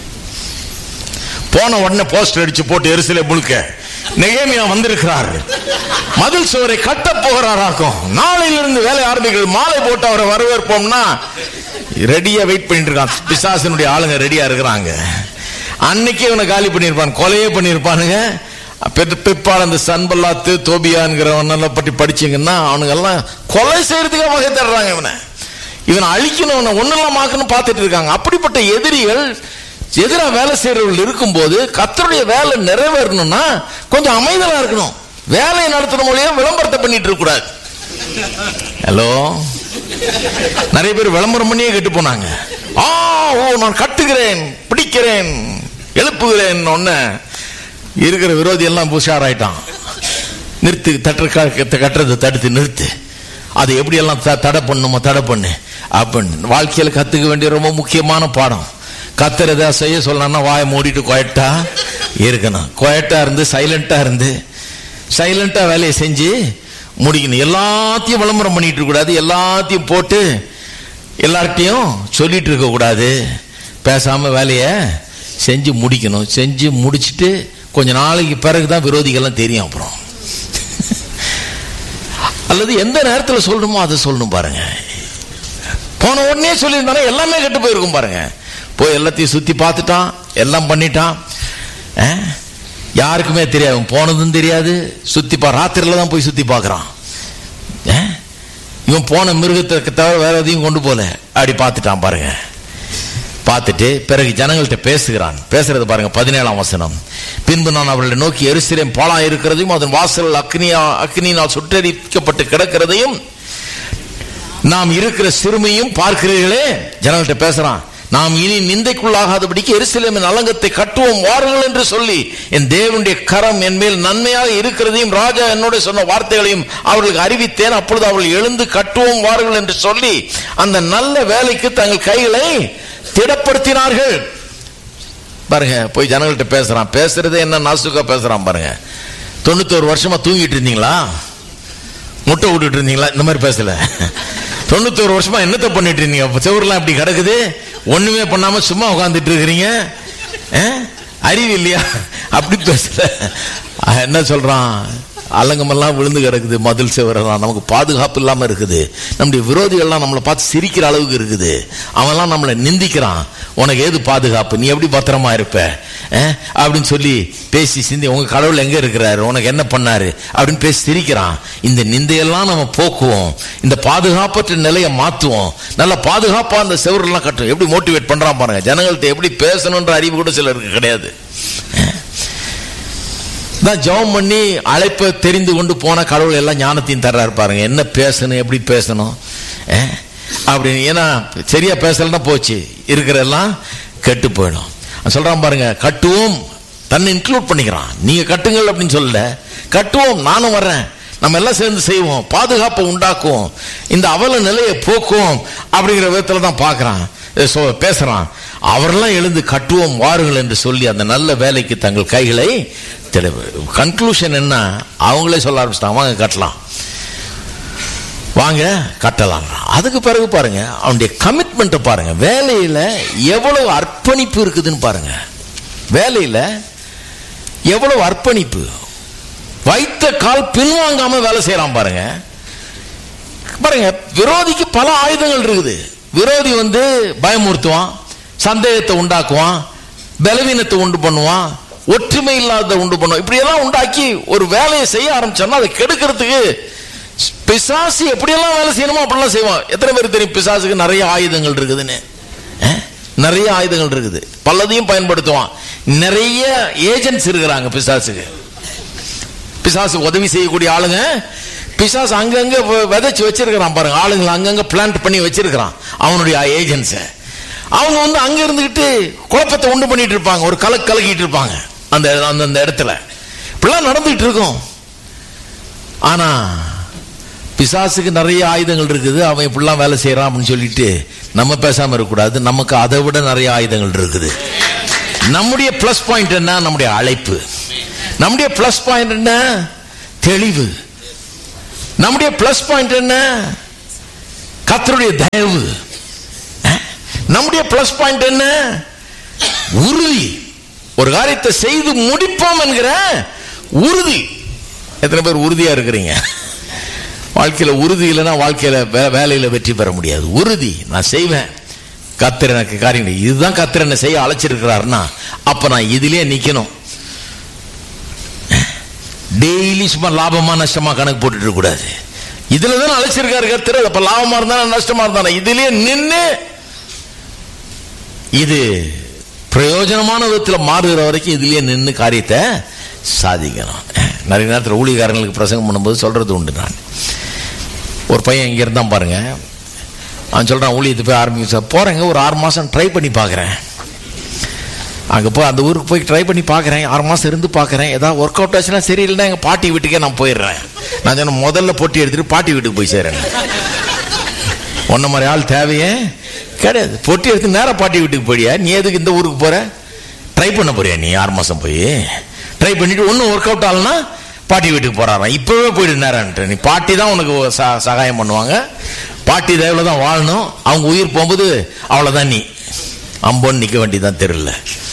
போன உடனே போஸ்டர் அடிச்சு போட்டு எரிசில முழுக்க நெகேமியா வந்திருக்கிறார் மதில் சுவரை கட்ட போகிறாராக்கும் நாளையிலிருந்து வேலை ஆரம்பிக்கிறது மாலை போட்டு அவரை வரவேற்போம்னா ரெடியா வெயிட் பண்ணிட்டு இருக்கான் பிசாசனுடைய ஆளுங்க ரெடியா இருக்கிறாங்க அன்னைக்கே இவனை காலி பண்ணியிருப்பான் கொலையே பண்ணியிருப்பானுங்க பிற்- பிற்பாடு அந்த சன்பல்லாத்து தோபியான்கிறவனெல்லாம் பற்றி படிச்சீங்கன்னா அவனுங்கெல்லாம் கொலை செய்யறதுக்காக வகை தர்றாங்க இவனை இவனை அழிக்கணும் இவனை ஒன்னெல்லாம் ஆக்கணும் பார்த்துட்டு இருக்காங்க அப்படிப்பட்ட எதிரிகள் எதிரா வேலை செய்யறவர்கள் இருக்கும்போது கத்தருடைய வேலை நிறைவேறணும்னா கொஞ்சம் அமைதலா இருக்கணும் வேலையை நடத்துற மூலியம் விளம்பரத்தை பண்ணிட்டு இருக்க கூடாது ஹலோ நிறைய பேர் விளம்பரம் பண்ணியே கெட்டு போனாங்க ஆ ஓ நான் கட்டுகிறேன் பிடிக்கிறேன் எழுப்புகிறேன் ஒன்னு இருக்கிற விரோதி எல்லாம் உஷாராயிட்டான் நிறுத்து தட்டு கட்டுறதை தடுத்து நிறுத்து அதை எப்படி எல்லாம் த- தடை பண்ணுமோ தடை பண்ணு அப்படின்னு வாழ்க்கையில கத்துக்க வேண்டிய ரொம்ப முக்கியமான பாடம் கத்தர் எதாவது செய்ய சொல்லணும்னா வாயை மூடிட்டு குயட்டா இருக்கணும் குயட்டா இருந்து சைலண்டா இருந்து சைலண்டா வேலையை செஞ்சு முடிக்கணும் எல்லாத்தையும் விளம்பரம் பண்ணிட்டு இருக்க கூடாது எல்லாத்தையும் போட்டு எல்லார்ட்டையும் சொல்லிட்டு இருக்க கூடாது பேசாம வேலையை செஞ்சு முடிக்கணும் செஞ்சு முடிச்சிட்டு கொஞ்ச நாளைக்கு பிறகுதான் விரோதிகள்லாம் தெரியும் அப்புறம் அல்லது எந்த நேரத்தில் சொல்லணுமோ அதை சொல்லணும் பாருங்க போன உடனே சொல்லியிருந்தானே எல்லாமே கெட்டு போயிருக்கும் பாருங்க போய் எல்லாத்தையும் சுத்தி பார்த்துட்டான் எல்லாம் பண்ணிட்டான் அஹ், யாருக்குமே தெரியாது அவன் போனதும் தெரியாது சுத்தி பா ராத்திரில தான் போய் சுத்தி பார்க்கறான் அஹ், இவன் போன மிருகத்தை தவிர வேற எதையும் கொண்டு போல அப்படி பார்த்துட்டான் பாருங்க பார்த்துட்டு பிறகு ஜனங்கள்ட்ட பேசுகிறான் பேசுறது பாருங்க பதினேழாம் வசனம் பின்பு நான் அவர்களை நோக்கி எருசலேம் பாலா இருக்கிறதையும் அதன் வாசல் அக்னியா அக்னியினால் சுட்டரிக்கப்பட்டு கிடக்கிறதையும் நாம் இருக்கிற சிறுமையும் பார்க்கிறீர்களே ஜனங்கள்ட்ட பேசுறான் நாம் இனி நிந்தைக்குள்ளாகாதபடிக்கு எருசலேமின் அலங்கத்தை கட்டுவோம் வாருங்கள் என்று சொல்லி என் தேவனுடைய கரம் என் மேல் நன்மையாக இருக்கிறதையும் ராஜா என்னோட சொன்ன வார்த்தைகளையும் அவர்களுக்கு அறிவித்தேன் அப்பொழுது அவர்கள் எழுந்து கட்டுவோம் வாருங்கள் என்று சொல்லி அந்த நல்ல வேலைக்கு தங்கள் கைகளை திடப்படுத்தினார்கள் பாருங்க போய் ஜனங்கள்ட்ட பேசுறான் பேசுறதே என்ன நாசுக்கா பேசுறான் பாருங்க தொண்ணூத்தோரு வருஷமா தூங்கிட்டு இருந்தீங்களா முட்டை விட்டுட்டு இருந்தீங்களா இந்த மாதிரி பேசல தொண்ணூத்தோரு வருஷமா என்னத்தை பண்ணிட்டு இருந்தீங்க செவர்லாம் இப்படி கிடக்குது ஒண்ணுமே பண்ணாம சும்மா உட்காந்துட்டு இருக்கிறீங்க அஹ்? அறிவு இல்லையா அப்படி பேசல அஹ், என்ன சொல்றான் அலங்கமெல்லாம் விழுந்து கிடக்குது மதில் செவரெல்லாம் நமக்கு பாதுகாப்பு இல்லாம இருக்குது நம்முடைய விரோதிகள்லாம் நம்மளை பார்த்து சிரிக்கிற அளவுக்கு இருக்குது அவன்லாம் நம்மளை நிந்திக்கிறான் உனக்கு ஏது பாதுகாப்பு நீ எப்படி பத்திரமா இருப்ப அஹ்? அப்படின்னு சொல்லி பேசி சிந்தி உங்க கடவுள் எங்க இருக்கிறாரு உனக்கு என்ன பண்ணாரு அப்படின்னு பேசி சிரிக்கிறான் இந்த நிந்தையெல்லாம் நம்ம போக்குவோம் இந்த பாதுகாப்பற்ற நிலையை மாத்துவோம் நல்ல பாதுகாப்பா அந்த செவரெல்லாம் கட்டும் எப்படி மோட்டிவேட் பண்றான் பாருங்க ஜனங்கள்ட்ட எப்படி பேசணுன்ற அறிவு கூட சிலருக்கு கிடையாது தான் ஜெபம் பண்ணி அழைப்பை தெரிந்து கொண்டு போன கடவுள் எல்லாம் ஞானத்தையும் தர்றாரு பாருங்க என்ன பேசணும் எப்படி பேசணும் அஹ், அப்படின்னு ஏன்னா சரியா பேசலன்னா போச்சு இருக்கிறதெல்லாம் கெட்டு போயிடும் அவன் சொல்றான் பாருங்க கட்டுவோம் தன்னை இன்க்ளூட் பண்ணிக்கிறான் நீங்க கட்டுங்கள் அப்படின்னு சொல்லல கட்டுவோம் நானும் வர்றேன் நம்ம எல்லாம் சேர்ந்து செய்வோம் பாதுகாப்பை உண்டாக்குவோம் இந்த அவல நிலையை போக்குவோம் அப்படிங்கிற விதத்துல தான் பார்க்கறான் அஹ் சொ- பேசுறான் அவரெல்லாம் எழுந்து கட்டுவோம் வாருங்கள் என்று சொல்லி அந்த நல்ல வேலைக்கு தங்கள் கைகளை கன்க்ளூஷன் என்ன அவங்களே சொல்ல ஆரம்பிச்சிட்டாங்க வாங்க கட்டலாம் வாங்க கட்டலாம் அதுக்கு பிறகு பாருங்க அவனுடைய கமிட்மெண்ட்டை பாருங்க வேலையில எவ்வளவு அர்ப்பணிப்பு இருக்குதுன்னு பாருங்க வேலையில எவ்வளவு அர்ப்பணிப்பு வைத்த கால் பின்வாங்காம வேலை செய்யறான் பாருங்க பாருங்க விரோதிக்கு பல ஆயுதங்கள் இருக்குது விரோதி வந்து பயமுறுத்துவான் சந்தேகத்தை உண்டாக்குவான் பலவீனத்தை உண்டு பண்ணுவான் ஒற்றுமை இல்லாத உண்டு பண்ணுவான் இப்படி எல்லாம் உண்டாக்கி ஒரு வேலையை செய்ய ஆரம்பிச்சோம்னா அதை கெடுக்கிறதுக்கு பிசாசு எப்படியெல்லாம் வேலை செய்யணுமோ அப்படிலாம் செய்வான் எத்தனை பேருக்கு தெரியும் பிசாசுக்கு நிறைய ஆயுதங்கள் இருக்குதுன்னு அஹ்? நிறைய ஆயுதங்கள் இருக்குது பலதையும் பயன்படுத்துவான் நிறைய ஏஜென்ட்ஸ் இருக்கிறாங்க பிசாசுக்கு பிசாசு உதவி செய்யக்கூடிய ஆளுங்க பிசாசு அங்கங்க வ- விதைச்சு வச்சிருக்கிறான் பாருங்க ஆளுங்களை அங்கங்க பிளான்ட் பண்ணி வச்சிருக்கிறான் அவனுடைய ஏஜென்ட்ஸ அவங்க வந்து அங்க இருந்துகிட்டு குழப்பத்தை உண்டு பண்ணிட்டு இருப்பாங்க ஒரு கலக்கு கலக்கிட்டு இருப்பாங்க அந்த அந்த அந்த இடத்துல இப்படிலாம் நடந்துகிட்டு இருக்கும் ஆனா பிசாசுக்கு நிறைய ஆயுதங்கள் இருக்குது அவன் இப்படிலாம் வேலை செய்யறான் அப்படின்னு சொல்லிட்டு நம்ம பேசாம இருக்கக்கூடாது நமக்கு அதை விட நிறைய ஆயுதங்கள் இருக்குது நம்முடைய பிளஸ் பாயிண்ட் என்ன நம்முடைய அழைப்பு நம்முடைய பிளஸ் பாயிண்ட் என்ன தெளிவு நம்முடைய பிளஸ் பாயிண்ட் என்ன கத்தருடைய தயவு அஹ்? நம்முடைய பிளஸ் பாயிண்ட் என்ன உறுதி ஒரு காரியத்தை செய்து முடிப்போம் என்கிற உறுதி எத்தனை பேர் உறுதியா இருக்கிறீங்க வாழ்க்கையில உறுதி இல்லைன்னா வாழ்க்கையில வே- வேலையில வெற்றி பெற முடியாது உறுதி நான் செய்வேன் கத்திர எனக்கு காரியம் இதுதான் கத்திர என்ன செய்ய அழைச்சிருக்கிறாருன்னா அப்ப நான் இதுலயே நிக்கணும் டெய்லி சும்மா லாபமா நஷ்டமா கணக்கு போட்டுட்டு இருக்க கூடாது இதுல தான் அழைச்சிருக்காரு கத்திர அப்ப லாபமா இருந்தாலும் நஷ்டமா இருந்தாலும் இதுலயே நின்னு இது பிரயோஜனமான விதத்தில் மாறுகிற வரைக்கும் இதுலயே நின்று காரியத்தை சாதிக்கணும் நிறைய நேரத்தில் ஊழியக்காரங்களுக்கு பிரசங்கம் பண்ணும்போது சொல்றது உண்டு நான் ஒரு பையன் இங்க இருந்தான் பாருங்க அவன் சொல்றான் ஊழியத்தை போய் ஆரம்பிக்க போறேங்க ஒரு ஆறு மாசம் ட்ரை பண்ணி பார்க்கறேன் அங்கே போய் அந்த ஊருக்கு போய் ட்ரை பண்ணி பார்க்குறேன் ஆறு மாதம் இருந்து பார்க்குறேன் ஏதாவது ஒர்க் அவுட் ஆச்சுன்னா சரி இல்லைன்னா எங்கள் பாட்டி வீட்டுக்கே நான் போயிடுறேன் நான் சொன்ன முதல்ல போட்டி எடுத்துட்டு பாட்டி வீட்டுக்கு போய் சேரேன் உன்ன மாதிரி ஆள் தேவையே கிடையாது பொட்டி எடுத்து நேரா பாட்டி வீட்டுக்கு போயிடியா நீ எதுக்கு இந்த ஊருக்கு போற ட்ரை பண்ண போறியா நீ ஆறு மாசம் போய் ட்ரை பண்ணிட்டு ஒன்றும் ஒர்க் அவுட் ஆகலனா பாட்டி வீட்டுக்கு போறாராம் இப்பவே போயிடு நேரம்ட்டு நீ பாட்டி தான் உனக்கு ச- சகாயம் பண்ணுவாங்க பாட்டி தயவுல தான் வாழணும் அவங்க உயிர் போகும்போது அவ்வளவுதான் நீ அம்போன்னு நிக்க வேண்டியதான் தெரியல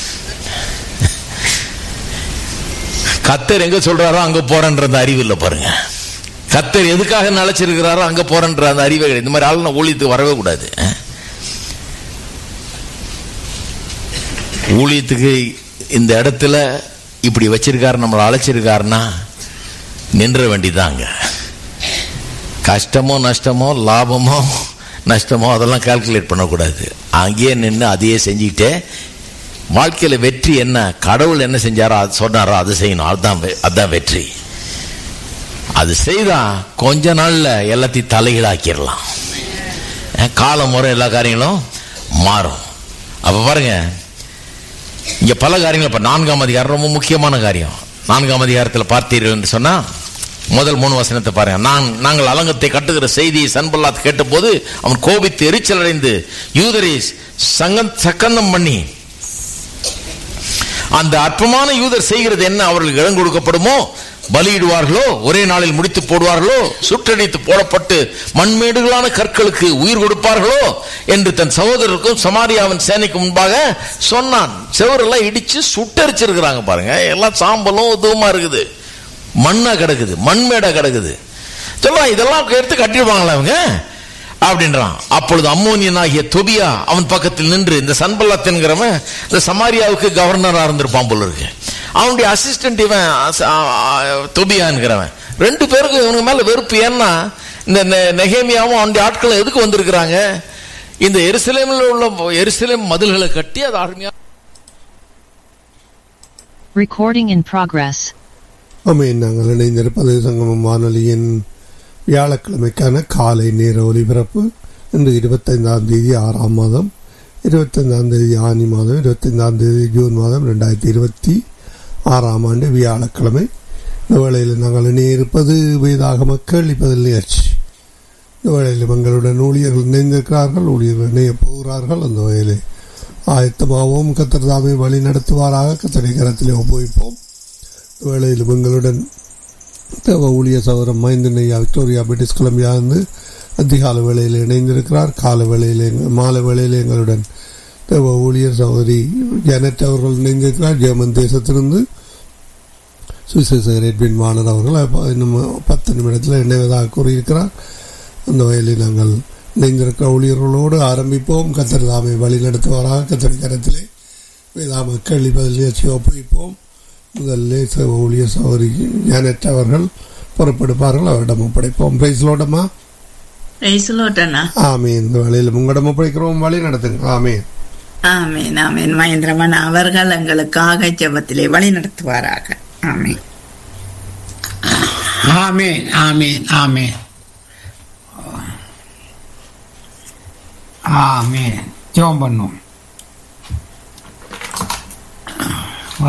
கத்தர் எங்க சொல்றாரோ அங்க போறன்ற அந்த அறிவு இல்லை பாருங்க கத்தர் எதுக்காக நினைச்சிருக்கிறாரோ அங்க போறன்ற அந்த அறிவே கிடையாது இந்த மாதிரி ஆள் நான் ஊழியத்துக்கு வரவே கூடாது அஹ். ஊழியத்துக்கு இந்த இடத்துல இப்படி வச்சிருக்காரு நம்மளை அழைச்சிருக்காருன்னா நின்ற வேண்டிதாங்க கஷ்டமோ நஷ்டமோ லாபமோ நஷ்டமோ அதெல்லாம் கால்குலேட் பண்ணக்கூடாது அங்கேயே நின்று அதையே செஞ்சுக்கிட்டே வாழ்க்கையில வெற்றி என்ன கடவுள் என்ன செஞ்சாரோ அது சொன்னாரோ அது செய்யணும் அதுதான் வெ- அதுதான் வெற்றி அது செய்தா கொஞ்ச நாள்ல எல்லாத்தையும் தலைகீழாக்கிடலாம் அஹ் காலம் முறை எல்லா காரியங்களும் மாறும் அப்ப பாருங்க இங்க பல காரியங்கள் இப்ப நான்காம் அதிகாரம் ரொம்ப முக்கியமான காரியம் நான்காம் அதிகாரத்தில் பார்த்தீர்கள் என்று சொன்னா முதல் மூணு வசனத்தை பாருங்க நான் நாங்கள் அலங்கத்தை கட்டுகிற செய்தியை சன்பல்லாத் கேட்டபோது அவன் கோபித்து எரிச்சல் அடைந்து யூதரை சங்கம் சக்கந்தம் பண்ணி அந்த அற்பமான யூதர் செய்கிறது என்ன அவர்களுக்கு இடம் கொடுக்கப்படுமோ பலியிடுவார்களோ ஒரே நாளில் முடித்து போடுவார்களோ சுற்றடித்து போடப்பட்டு மண்மேடுகளான கற்களுக்கு உயிர் கொடுப்பார்களோ என்று தன் சகோதரருக்கும் சமாரியாவின் சேனைக்கு முன்பாக சொன்னான் செவரெல்லாம் இடிச்சு சுட்டரிச்சிருக்கிறாங்க பாருங்க எல்லாம் சாம்பலும் இதுவுமா இருக்குது மண்ணா கிடக்குது மண்மேடா கிடக்குது சொல்றான் இதெல்லாம் எடுத்து கட்டிடுவாங்களா அவங்க அப்படின்றான் அப்பொழுது அம்மோனியன் ஆகிய தொபியா அவன் பக்கத்தில் நின்று இந்த சன்பல்லாத் என்கிறவன் இந்த சமாரியாவுக்கு கவர்னரா இருந்திருப்பான் போல இருக்கு அவனுடைய அசிஸ்டன்ட் இவன் அச- ஆ, ஆ, தொபியா என்கிறவன் ரெண்டு பேருக்கும் இவனுக்கு மேல வெறுப்பு ஏன்னா இந்த நெ- நெகேமியாவும் அவனுடைய ஆட்களும் எதுக்கு வந்திருக்கிறாங்க இந்த எருசலேமில் உள்ள எருசலேம் மதில்களை கட்டி அது அருமையா Recording in progress. ஆமென் நாங்கள் இணைந்திருப்பது சங்கமம் வானொலியின் வியாழக்கிழமைக்கான காலை நேர ஒலிபரப்பு இன்று இருபத்தைந்தாம் தேதி ஆறாம் மாதம் இருபத்தைந்தாம் தேதி ஆனி மாதம் இருபத்தைந்தாம் தேதி ஜூன் மாதம் ரெண்டாயிரத்தி இருபத்தி ஆறாம் ஆண்டு வியாழக்கிழமை இந்த வேளையில் நாங்கள் இணையிருப்பது வேதாக கேள்விப்பதில் நிகழ்ச்சி இந்த வேளையில் எங்களுடன் ஊழியர்கள் இணைந்திருக்கிறார்கள் ஊழியர்கள் இணைய போகிறார்கள் அந்த வகையில் ஆயத்தமாகவும் கத்தர் தாமே வழி நடத்துவாராக கத்தரை கரத்திலே ஒப்புவிப்போம் வேளையில் எங்களுடன் தேவ ஊழிய சகோதரன் மைந்தன் ஐயா விக்டோரியா பிரிட்டிஷ் கொலம்பியா இருந்து அதிகால வேளையில் இணைந்திருக்கிறார் கால வேளையில் எங்க- மாலை வேளையில் எங்களுடன் தேவ ஊழியர் சகோதரி ஜனட் அவர்கள் இணைந்திருக்கிறார் ஜெர்மன் தேசத்திலிருந்து சுவிசேஷகர் எட்வின் வாணர் அவர்கள் அப்ப இன்னும் பத்து நிமிடத்தில் இணைவதாக கூறியிருக்கிறார் அந்த வகையில் நாங்கள் இணைந்திருக்கிற ஊழியர்களோடு ஆரம்பிப்போம் கத்தர் தாமை வழி நடத்துவாராக கத்தர் கரத்திலே வேதாம கேள்வி பதில் நிகழ்ச்சி ஒப்புவிப்போம் முதலில் ச- ஊழியர் சௌரி ஞானற்ற அவர்கள் பொறுப்பெடுப்பார்கள் அவரிடம் ஒப்படைப்போம் பிரைஸ்லோடமா பிரைஸ்லோட்டனா ஆமே இந்த வேலையில் உங்களிடம் ஒப்படைக்கிறோம் வழி நடத்துங்க ஆமே ஆமேன் ஆமேன் மகேந்திரமன் அவர்கள் எங்களுக்காக ஜெபத்திலே வழி நடத்துவாராக ஆமேன் ஆமேன் ஆமேன் ஆமேன் ஆமேன் ஜெபம் பண்ணுவோம்